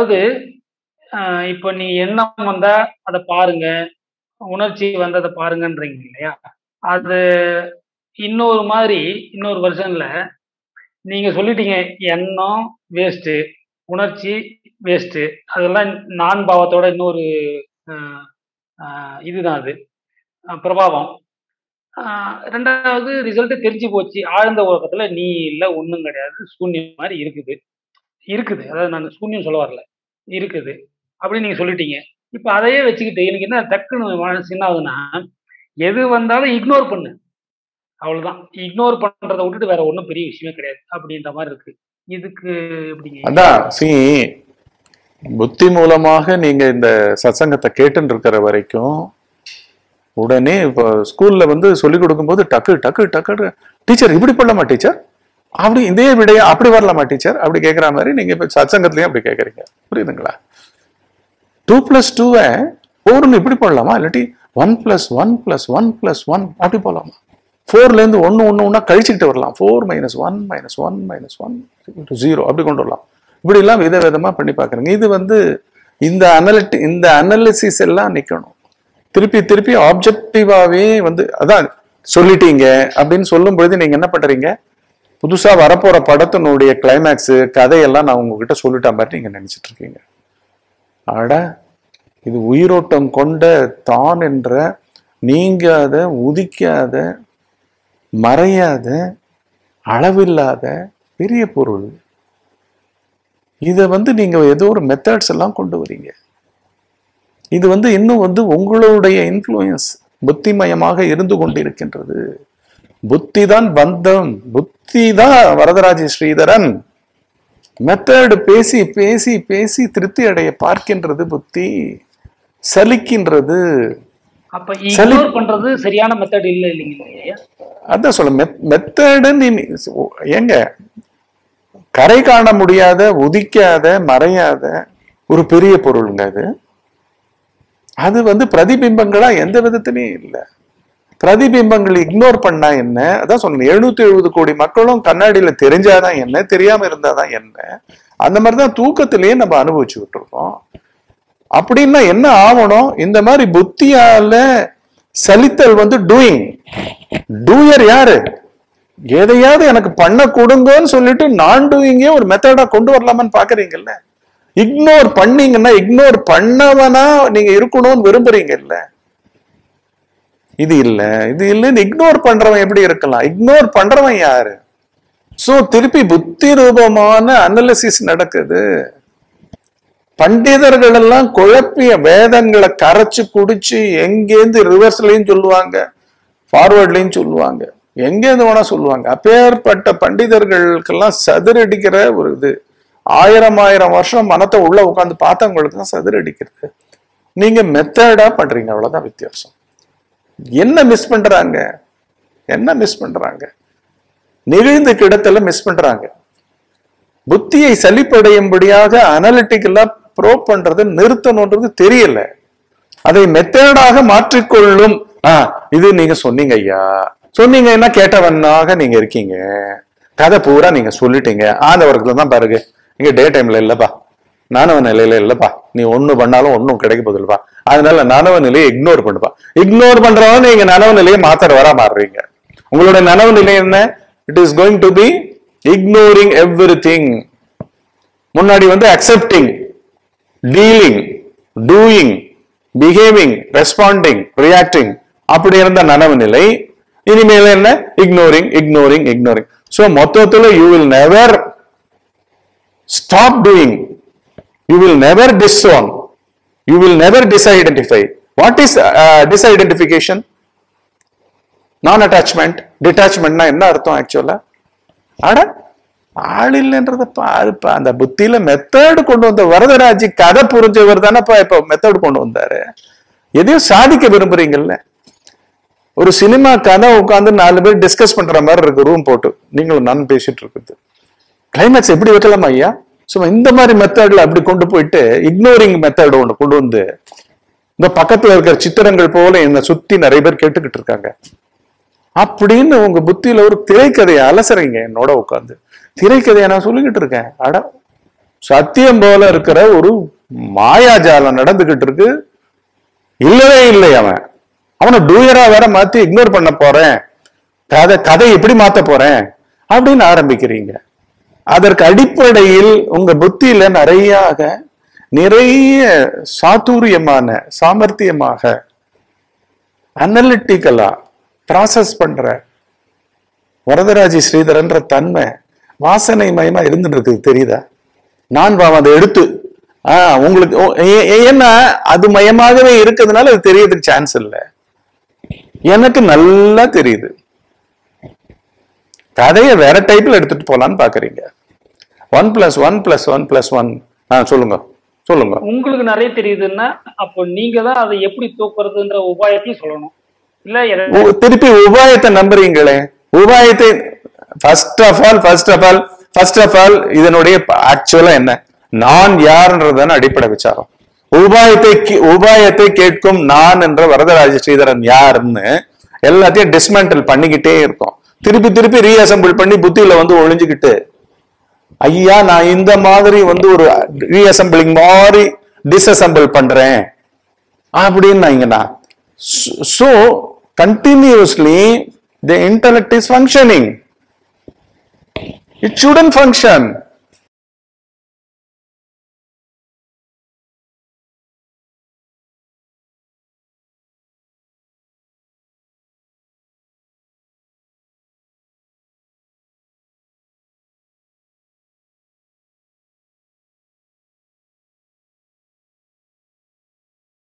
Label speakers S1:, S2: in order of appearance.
S1: அதாவது ஆஹ் இப்போ நீ எண்ணம் வந்தா அதை பாருங்க உணர்ச்சி வந்ததை பாருங்கன்றீங்க இல்லையா அது இன்னொரு மாதிரி இன்னொரு வருஷன்ல நீங்க சொல்லிட்டீங்க எண்ணம் வேஸ்ட்டு உணர்ச்சி வேஸ்ட்டு அதெல்லாம் நான் பாவத்தோட இன்னொரு ஆஹ் ஆஹ் இதுதான் அது ஆஹ் பிரபாவம் ஆஹ் ரெண்டாவது ரிசல்ட் தெரிஞ்சு போச்சு ஆழ்ந்த உலகத்துல நீ இல்லை ஒன்றும் கிடையாது சூன்யம் மாதிரி இருக்குது இருக்குது அதாவது நான் சூன்யம் சொல்ல வரல இருக்குது அப்படின்னு நீங்க சொல்லிட்டீங்க இப்போ அதையே வச்சுக்கிட்டு எனக்கு என்ன டக்குன்னு மனசு என்ன ஆகுதுன்னா எது வந்தாலும் இக்னோர் பண்ணு அவ்வளவுதான் இக்னோர் பண்றதை விட்டுட்டு வேற ஒன்றும் பெரிய விஷயமே கிடையாது அப்படின்ற மாதிரி இருக்கு இதுக்கு எப்படிங்க
S2: அதான் சி புத்தி மூலமாக நீங்க இந்த சத்சங்கத்தை கேட்டுன்னு இருக்கிற வரைக்கும் உடனே இப்போ ஸ்கூல்ல வந்து சொல்லி கொடுக்கும்போது டக்கு டக்கு டக்கு டீச்சர் இப்படி பண்ணலாமா டீச்சர் அப்படி இதே விடைய அப்படி வரலாமா டீச்சர் அப்படி கேட்குற மாதிரி நீங்க இப்போ சத்சங்கத்துலயும் அப்படி கேட்குறீங்க புரியுதுங்களா டூ பிளஸ் டூவை ஃபோர்னு இப்படி போடலாமா இல்லாட்டி one plus one plus one plus one அப்படி போடலாமா ஃபோர்லேருந்து ஒன்று ஒன்று ஒன்றா கழிச்சுக்கிட்டு வரலாம் four minus one minus one minus one zero அப்படி கொண்டு வரலாம் இப்படிலாம் வித விதமாக பண்ணி பார்க்குறேங்க இது வந்து இந்த அனலிட்டி இந்த அனாலிசிஸ் எல்லாம் நிற்கணும் திருப்பி திருப்பி ஆப்ஜெக்டிவாவே வந்து அதான் சொல்லிட்டீங்க அப்படின்னு சொல்லும் பொழுது நீங்க என்ன பண்றீங்க புதுசா வரப்போற படத்தினுடைய கிளைமேக்ஸ் கதையெல்லாம் நான் உங்ககிட்ட சொல்லிட்ட மாதிரி நீங்க நினைச்சிட்டு இருக்கீங்க அட இது உயிரோட்டம் கொண்ட தான் என்ற நீங்காத உதிக்காத மறையாத அளவில்லாத பெரிய பொருள் இதை வந்து நீங்க ஏதோ ஒரு மெத்தட்ஸ் எல்லாம் கொண்டு வரீங்க இது வந்து இன்னும் வந்து உங்களுடைய இன்ஃப்ளூயன்ஸ் புத்திமயமாக இருந்து கொண்டிருக்கின்றது புத்தி தான் பந்தம் புத்தி தான் வரதராஜ ஸ்ரீதரன் மெத்தட் பேசி பேசி பேசி திருப்தி அடைய பார்க்கின்றது புத்தி சலிக்கின்றது
S1: அப்ப இக்னோர் பண்றது சரியான மெத்தட் இல்ல இல்லைங்க ஐயா
S2: அதான் சொல்ல மெத்தடு நீ ஏங்க கரை காண முடியாத உதிக்காத மறையாத ஒரு பெரிய பொருளுங்க அது அது வந்து பிரதிபிம்பங்களா எந்த விதத்திலையும் இல்லை பிரதிபிம்பங்கள் இக்னோர் பண்ணா என்ன அதான் சொன்னேன் எழுநூத்தி எழுபது கோடி மக்களும் கண்ணாடியில தெரிஞ்சாதான் என்ன தெரியாம இருந்தாதான் என்ன அந்த மாதிரிதான் தூக்கத்திலேயே நம்ம அனுபவிச்சுக்கிட்டு இருக்கோம் அப்படின்னா என்ன ஆகணும் இந்த மாதிரி புத்தியால சலித்தல் வந்து டூயிங் டூயர் யாரு எதையாவது எனக்கு பண்ண கொடுங்கன்னு சொல்லிட்டு நான் டூயிங்கே ஒரு மெத்தடா கொண்டு வரலாமான்னு பாக்குறீங்கல்ல இக்னோர் பண்ணீங்கன்னா இக்னோர் பண்ணவனா நீங்க இருக்கணும்னு விரும்புறீங்கல்ல இது இல்ல இது இல்லைன்னு இக்னோர் பண்றவன் எப்படி இருக்கலாம் இக்னோர் பண்றவன் யாரு சோ திருப்பி புத்தி ரூபமான அனாலிசிஸ் நடக்குது பண்டிதர்கள் எல்லாம் குழப்பிய வேதங்களை கரைச்சு குடிச்சு எங்கேருந்து ரிவர்ஸ்லயும் சொல்லுவாங்க ஃபார்வர்ட்லயும் சொல்லுவாங்க எங்கேருந்து வேணா சொல்லுவாங்க அப்பேற்பட்ட பண்டிதர்களுக்கெல்லாம் சதுரடிக்கிற ஒரு இது ஆயிரம் ஆயிரம் வருஷம் மனத்தை உள்ள உட்காந்து பார்த்தவங்களுக்கு தான் சதுரடிக்கிறது நீங்க மெத்தடா பண்றீங்க அவ்வளவுதான் வித்தியாசம் என்ன மிஸ் பண்றாங்க என்ன மிஸ் பண்றாங்க நெகிழ்ந்த கிடத்துல மிஸ் பண்றாங்க புத்தியை சலிப்படையும்படியாக அனலிட்டிக்கலா ப்ரோ பண்றது நிறுத்தணுன்றது தெரியல அதை மெத்தேடாக மாற்றிக்கொள்ளும் ஆஹ் இது நீங்க சொன்னீங்க ஐயா சொன்னீங்கன்னா கேட்டவனாக நீங்க இருக்கீங்க கதை பூரா நீங்க சொல்லிட்டீங்க ஆந்த வர்க்கத்துல தான் பாருங்க இங்க டே டைம்ல இல்லப்பா நானவ நிலையில இல்லப்பா நீ ஒண்ணு பண்ணாலும் ஒன்னும் கிடைக்க போதில்லப்பா அதனால நனவு நிலையை இக்னோர் பண்ணுப்பா இக்னோர் பண்றவங்க நீங்க நனவு நிலையை மாத்திர வர மாறுறீங்க உங்களோட நனவு நிலை என்ன it is going to be ignoring everything முன்னாடி வந்து accepting dealing doing behaving responding reacting அப்படி இருந்த நனவு நிலை இனிமேல் என்ன இக்னோரிங் இக்னோரிங் இக்னோரிங் சோ மொத்தத்துல you will never stop doing you will never disown you will never disidentify what is disidentification non attachment டிட்டாச்மெண்ட்னா என்ன அர்த்தம் ஆக்சுவலா அட ஆள் இல்லைன்றத பாருப்பா அந்த புத்தியில மெத்தேடு கொண்டு வந்த வரதராஜி கதை புரிஞ்சவர் தானேப்பா இப்ப மெத்தேடு கொண்டு வந்தாரு எதையும் சாதிக்க விரும்புறீங்கல்ல ஒரு சினிமா கதை உட்காந்து நாலு பேர் டிஸ்கஸ் பண்ற மாதிரி இருக்கு ரூம் போட்டு நீங்களும் நான் பேசிட்டு இருக்குது கிளைமேக்ஸ் எப்படி வைக்கலாமா ஐயா சும்மா இந்த மாதிரி மெத்தட்ல அப்படி கொண்டு போயிட்டு இக்னோரிங் மெத்தட் ஒன்று கொண்டு வந்து இந்த பக்கத்துல இருக்கிற சித்திரங்கள் போல என்னை சுத்தி நிறைய பேர் கேட்டுக்கிட்டு இருக்காங்க அப்படின்னு உங்க புத்தியில ஒரு திரைக்கதையை அலசுறீங்க என்னோட உட்காந்து திரைக்கதையை நான் சொல்லிக்கிட்டு இருக்கேன் அட சத்தியம் போல இருக்கிற ஒரு மாயாஜாலம் நடந்துகிட்டு இருக்கு இல்லவே இல்லை அவன் அவனை டூயரா வேற மாத்தி இக்னோர் பண்ண போறேன் கதை கதை எப்படி மாத்த போறேன் அப்படின்னு ஆரம்பிக்கிறீங்க அதற்கு அடிப்படையில் உங்க புத்தியில நிறைய நிறைய சாதுரியமான சாமர்த்தியமாக அனலிட்டிக்கலா ப்ராசஸ் பண்ற வரதராஜி ஸ்ரீதரன்ற தன்மை வாசனை மயமா இருந்துட்டு இருக்குது தெரியுதா நான் பாவம் அதை எடுத்து ஆஹ் உங்களுக்கு ஓ, ஏ- ஏ- ஏன்னா அது மயமாகவே இருக்கிறதுனால அது தெரியறதுக்கு சான்ஸ் இல்லை எனக்கு நல்லா தெரியுது கதையை வேற டைப்ல எடுத்துட்டு போலான்னு பாக்குறீங்க one plus one plus one plus one ஆ சொல்லுங்க சொல்லுங்க
S1: உங்களுக்கு நிறைய தெரியுதுன்னா அப்போ நீங்க தான் அதை எப்படி தூக்குறதுன்ற உபாயத்தையும் சொல்லணும் இல்ல எதை-
S2: உ- திருப்பி உபாயத்தை நம்புறீங்களே உபாயத்தை first of all first of all first of all இதனுடைய ஆக்சுவலா என்ன நான் யார்ன்றதான அடிப்படை விசாரம் உபாயத்தை கே- உபாயத்தை கேட்கும் நான் என்ற வரதராஜ ஸ்ரீதரன் யாருன்னு எல்லாத்தையும் டிஸ்மேண்டில் பண்ணிக்கிட்டே இருக்கோம் திருப்பி திருப்பி ரீஅசம்பிள் பண்ணி புத்தியில வந்து ஒளிஞ்சுக்கிட்டு ஐயா நான் இந்த மாதிரி வந்து ஒரு ரீஅசம்பிளிங் மாதிரி டிஸ்அசம்பிள் பண்றேன் அப்படின்னாங்கன்னா so continuously the intellect is functioning it shouldn't function